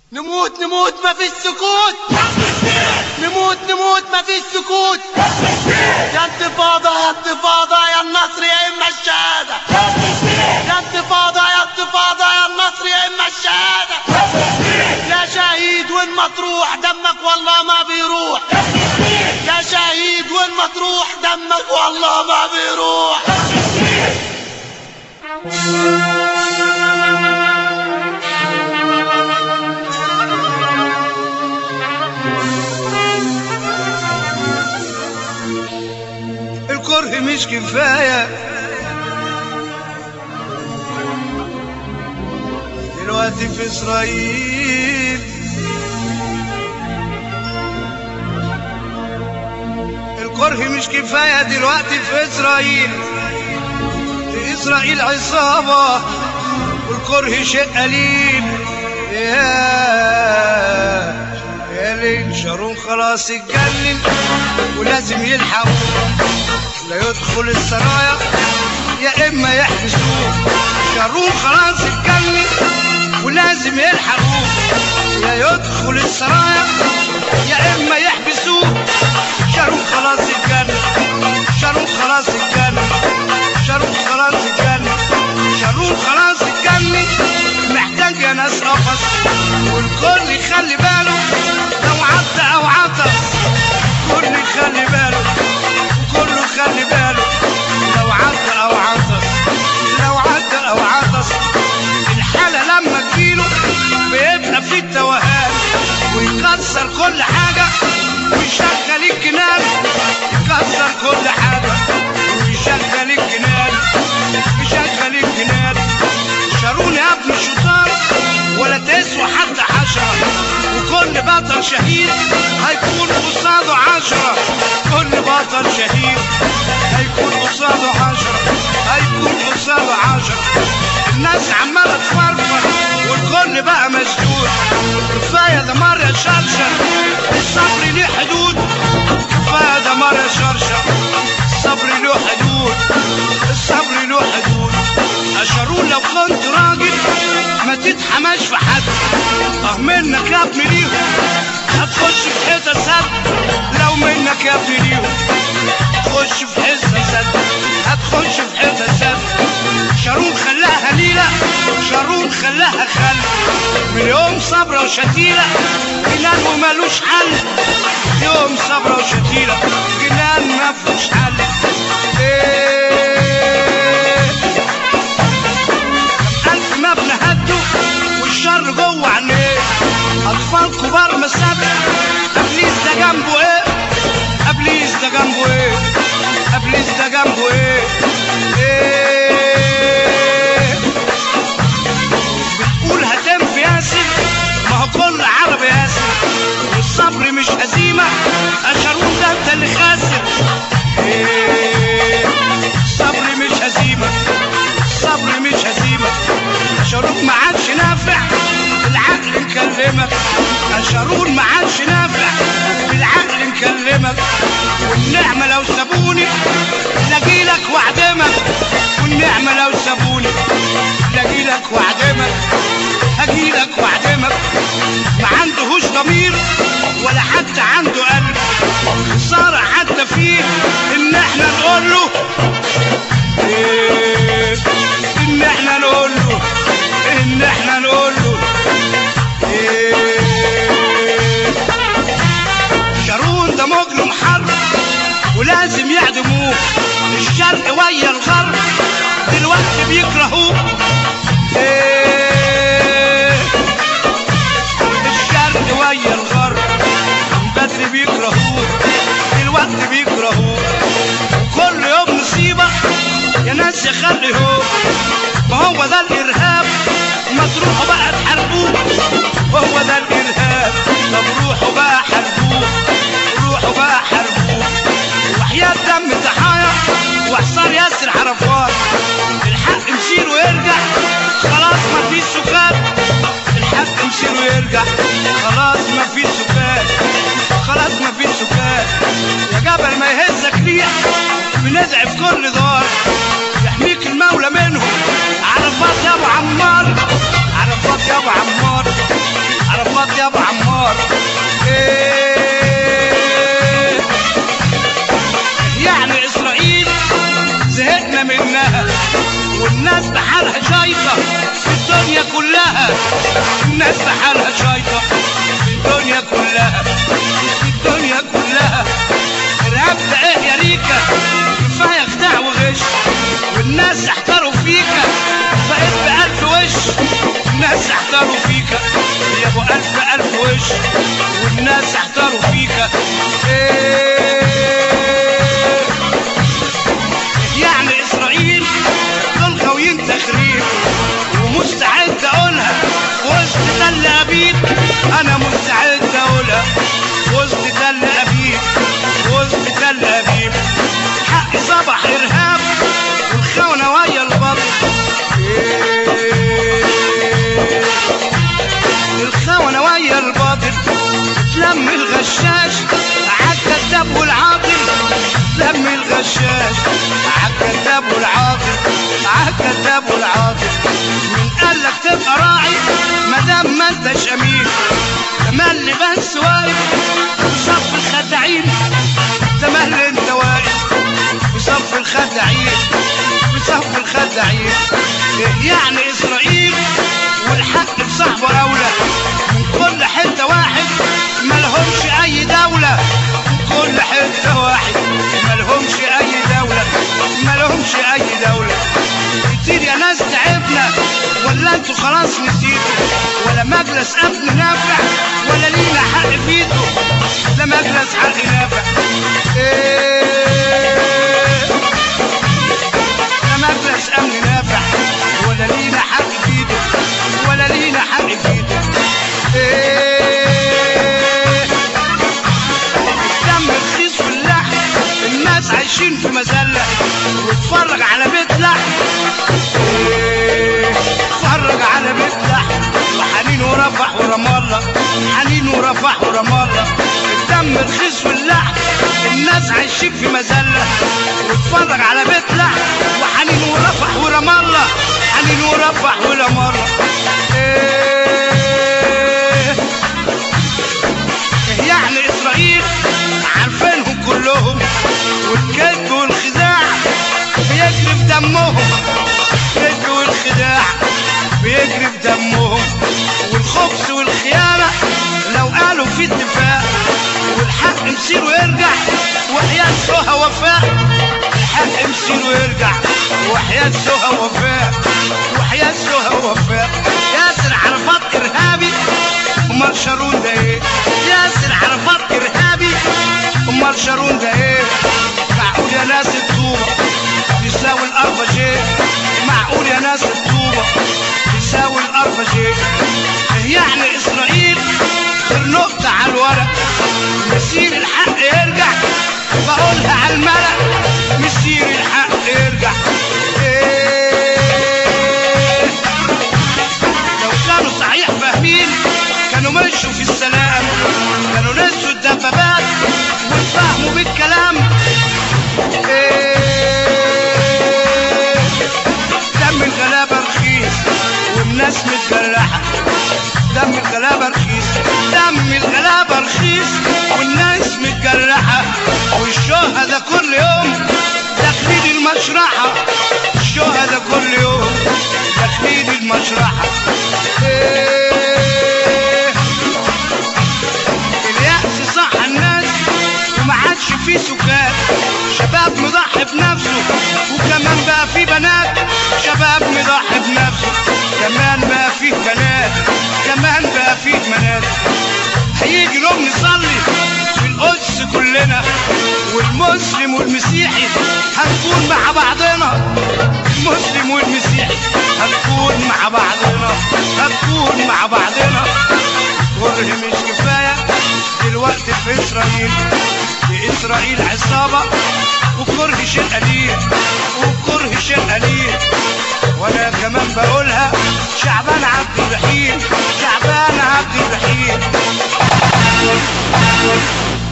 نموت نموت ما فيش سكوت نموت نموت ما فيش سكوت يا انتفاضة يا انتفاضة يا النصر يا اما الشهادة يا انتفاضة يا انتفاضة يا النصر يا اما الشهادة يا شهيد وين ما تروح دمك والله ما بيروح يا شهيد وين ما تروح دمك والله ما بيروح الكره مش كفاية دلوقتي في إسرائيل الكره مش كفاية دلوقتي في إسرائيل في إسرائيل عصابة والكره شيء قليل يا يا ليل شارون خلاص اتجنن ولازم يلحقوا لا يدخل السرايا يا اما يحبسوه شارون خلاص اتجنن ولازم يلحقوه يا يدخل السرايا يا اما يحبسوه شارون خلاص اتجنن شارون خلاص اتجنن شارون خلاص اتجنن شارون خلاص اتجنن محتاج يا ناس قفص والكل يخلي باله لو عدى او عطس كل يخلي باله كله خلي باله لو عدى او عطس لو عدى او عطس الحالة لما تجيله بيبقى في التوهان ويكسر كل حاجة ويشغل الجنان يكسر كل حاجة ويشغل الجنان يشغل الجنان شارون يا ابن الشيطان ولا تسوى حتى حشرة وكل بطل شهيد هيكون قصاده عشرة كل بطل شهيد هيكون قصاده عشرة هيكون قصاده عشرة الناس عمالة تفرفر والكل بقى مسجون كفاية ده مرة شرشر الصبر ليه حدود كفاية ده مرة شرشر الصبر له حدود الصبر له حدود أشارون لو كنت راجل ما تتحماش في حد اه منك يا ابني ليهم هتخش في حيطة سد لو منك يا ابني ليهم تخش في حيطة سد هتخش في حيطة سد شارون خلاها ليلة شارون خلاها خل من يوم صبرة وشتيلة جنان ومالوش حل يوم صبرة وشتيلة جنان ما فيهوش حل إيه ألف مبنى هدوا والشر جوه عينيه أطفال كبار مسابق أبليس ده جنبه إيه أبليس ده جنبه إيه أبليس ده جنبه إيه إيه بتقول هتنفي ياسر ما هو كل عرب ياسر والصبر مش هزيمة أشارون ده أنت اللي خاسر إيه الصبر مش هزيمة الصبر مش هزيمة شارون ما عادش نافع بالعقل نكلمك شارون ما عادش نافع بالعقل نكلمك والنعمة لو سابوني لاجيلك واعدمك والنعمة لو سابوني لاجيلك واعدمك هجيلك واعدمك ما عندهوش ضمير ولا حتى عنده قلب خسارة حتى فيه ان احنا نقول له إيه ان احنا نقول له ان احنا نقول له إيه شارون ده مجرم حرب ولازم يعدموه الشرق ويا الغرب دلوقتي بيكرهوه إيه الشرق ويا الغرب من بدري بيكرهوه دلوقتي بيكرهوه وكل يوم مصيبة يا ناس يخليهوه ما هو ده الإرهاب ما تروحوا بقى تحاربوه وهو ده الإرهاب طب روحوا بقى حاربوه روحوا بقى حاربوه وحياة دم الضحايا وحصار ياسر عرفات الحق مسير ويرجع خلاص ما فيش سكات الحق مسير ويرجع خلاص ما فيش سكات خلاص ما فيش سكات يا جبل ما يهزك ريح بندعي في كل دار يحميك المولى منهم عرفات يا ابو عمار عرفات يا ابو عمار عرفات الناس بحالها شايطة في الدنيا كلها الناس بحالها شايطة في الدنيا كلها في الدنيا كلها ارهاب ده ايه يا ريكا كفاية خداع وغش والناس احتاروا فيكا بقيت بألف وش الناس احتاروا فيكا يا ابو ألف ألف وش والناس احتاروا فيكا ايه يعني اسرائيل دول غاويين تخريب ومستعد اقولها وسط تل ابيب انا مستعد اقولها وسط تل ابيب وسط تل ابيب حق صبح ارهاب والخونه ويا البطل إيه. الخونه ويا الباطل تلم الغشاش عالكذاب والعاطل لم الغشاش عالكذاب والعاطل عالكذاب والعاطل مين قالك تبقى راعي مادام ما انتش امين تملي بس واقف في صف الخداعين تملي انت واقف في صف الخداعين في صف الخداعين إيه يعني اسرائيل والحق بصاحبه اولى من كل حته واحد ملهمش اي دوله من كل حته واحد ملهمش اي دوله ملهمش اي دوله كتير يا ناس تعبنا ولا انتوا خلاص نسيتوا ولا مجلس امن نافع ولا لينا حق فيكوا لا مجلس حق نافع إيه لا مجلس امن نافع ولا لينا حق فيكوا ولا لينا حق فيكوا إيه الدم رخيص واللحم الناس عايشين في مذلة واتفرج على بيت لحم إيه، اتفرج على بيت لحم وحنين ورفح ورام الله حنين ورفح ورام الله الدم رخيص واللحم الناس عايشين في مذلة واتفرج على بيت لحم وحنين ورفح ورام الله حنين ورفح ورام الله إيه يعني اسرائيل عارفينهم كلهم والكذب والخداع بيجري في دمهم الكذب والخداع بيجري في دمهم والخبث والخيانة لو قالوا في اتفاق والحق مسير ويرجع وحياة سهى وفاء الحق مسير ويرجع وحياة سهى وفاء وحياة سهى وفاء ياسر عرفات إرهابي امال شارون ده ايه ياسر عرفات ارهابي امال شارون ده ايه معقول يا ناس الطوبة تساوي الاربع شيء معقول يا ناس الطوبة تساوي الاربع شيء يعني اسرائيل غير نقطة على الورق مسير الحق يرجع بقولها على الملأ مسير الحق يرجع إيه لو كانوا صحيح فاهمين كانوا مشوا في السلام كانوا نسوا الدبابات واتفاهموا بالكلام إيه، دم الغلابة رخيص والناس متجرحة دم الغلابة رخيص دم الغلابة رخيص والناس متجرحة والشهداء كل يوم داخلين المشرحة الشهداء كل يوم داخلين المشرحة إيه اليأس صح الناس وما عادش في سكات شباب مضحي بنفسه وكمان بقى في بنات شباب مضحي بنفسه كمان بقى فيه بنات كمان بقى فيه بنات هيجي يوم نصلي في القدس كلنا والمسلم والمسيحي هنكون مع بعضنا المسلم والمسيحي هنكون مع بعضنا هنكون مع بعضنا كره مش كفاية دلوقتي في إسرائيل في إسرائيل عصابة وكره شيء قليل وكره شيء قليل وأنا كمان بقولها شعبان عبد الرحيم شعبان عبد الرحيم